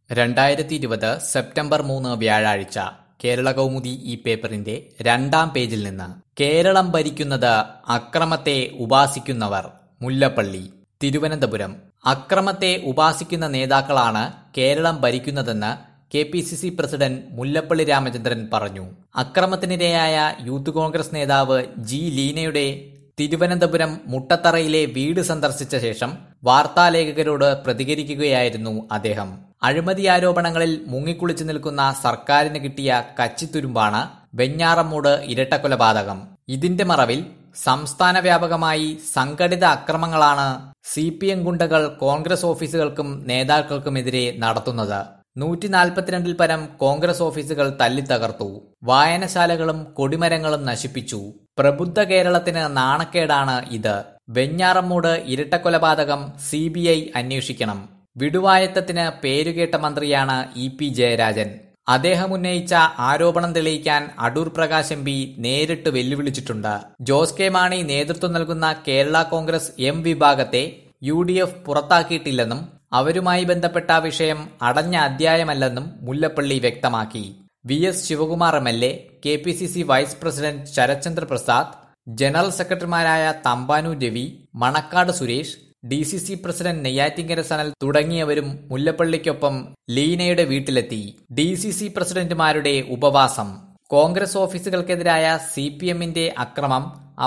രണ്ടായിരത്തി ഇരുപത് സെപ്റ്റംബർ മൂന്ന് വ്യാഴാഴ്ച കേരള കൗമുദി ഈ പേപ്പറിന്റെ രണ്ടാം പേജിൽ നിന്ന് കേരളം ഭരിക്കുന്നത് അക്രമത്തെ ഉപാസിക്കുന്നവർ മുല്ലപ്പള്ളി തിരുവനന്തപുരം അക്രമത്തെ ഉപാസിക്കുന്ന നേതാക്കളാണ് കേരളം ഭരിക്കുന്നതെന്ന് K P C C president Mullappally Ramachandran പറഞ്ഞു അക്രമത്തിനിരയായ യൂത്ത് കോൺഗ്രസ് നേതാവ് ജി ലീനയുടെ തിരുവനന്തപുരം മുട്ടത്തറയിലെ വീട് സന്ദർശിച്ച ശേഷം വാർത്താലേഖകരോട് പ്രതികരിക്കുകയായിരുന്നു അദ്ദേഹം അഴിമതി ആരോപണങ്ങളിൽ മുങ്ങിക്കുളിച്ചു നിൽക്കുന്ന സർക്കാരിന് കിട്ടിയ കച്ചിത്തുരുമ്പാണ് വെഞ്ഞാറമ്മൂട് ഇരട്ടക്കൊലപാതകം ഇതിന്റെ മറവിൽ സംസ്ഥാന വ്യാപകമായി സംഘടിത അക്രമങ്ങളാണ് സി പി എം ഗുണ്ടകൾ കോൺഗ്രസ് ഓഫീസുകൾക്കും നേതാക്കൾക്കുമെതിരെ നടത്തുന്നത് നൂറ്റി നാൽപ്പത്തിരണ്ടിൽ പരം കോൺഗ്രസ് ഓഫീസുകൾ തല്ലിത്തകർത്തു വായനശാലകളും കൊടിമരങ്ങളും നശിപ്പിച്ചു പ്രബുദ്ധ കേരളത്തിന് നാണക്കേടാണ് ഇത് വെഞ്ഞാറമ്മൂട് ഇരട്ടക്കൊലപാതകം സി ബി ഐ അന്വേഷിക്കണം വിടുവായത്തത്തിന് പേരുകേട്ട മന്ത്രിയാണ് ഇ പി ജയരാജൻ അദ്ദേഹം ഉന്നയിച്ച ആരോപണം തെളിയിക്കാൻ അടൂർ പ്രകാശ് എം പി നേരിട്ട് വെല്ലുവിളിച്ചിട്ടുണ്ട് ജോസ് കെ മാണി നേതൃത്വം നൽകുന്ന കേരള കോൺഗ്രസ് എം വിഭാഗത്തെ യു ഡി എഫ് പുറത്താക്കിയിട്ടില്ലെന്നും അവരുമായി ബന്ധപ്പെട്ട വിഷയം അടഞ്ഞ അധ്യായമല്ലെന്നും മുല്ലപ്പള്ളി വ്യക്തമാക്കി V S Sivakumar M L A K P C C vice president Sarathchandra Prasad general സെക്രട്ടറിമാരായ Thampanu Ravi Manakkad Suresh D C C president Neyyattinkara Sanal തുടങ്ങിയവരും മുല്ലപ്പള്ളിക്കൊപ്പം ലീനയുടെ വീട്ടിലെത്തി ഡി സി സി പ്രസിഡന്റുമാരുടെ ഉപവാസം കോൺഗ്രസ് ഓഫീസുകൾക്കെതിരായ സി പി എമ്മിന്റെ അക്രമം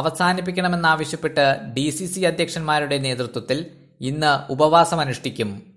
അവസാനിപ്പിക്കണമെന്നാവശ്യപ്പെട്ട് ഡി സി സി അധ്യക്ഷന്മാരുടെ നേതൃത്വത്തിൽ ഇന്ന് ഉപവാസമനുഷ്ഠിക്കും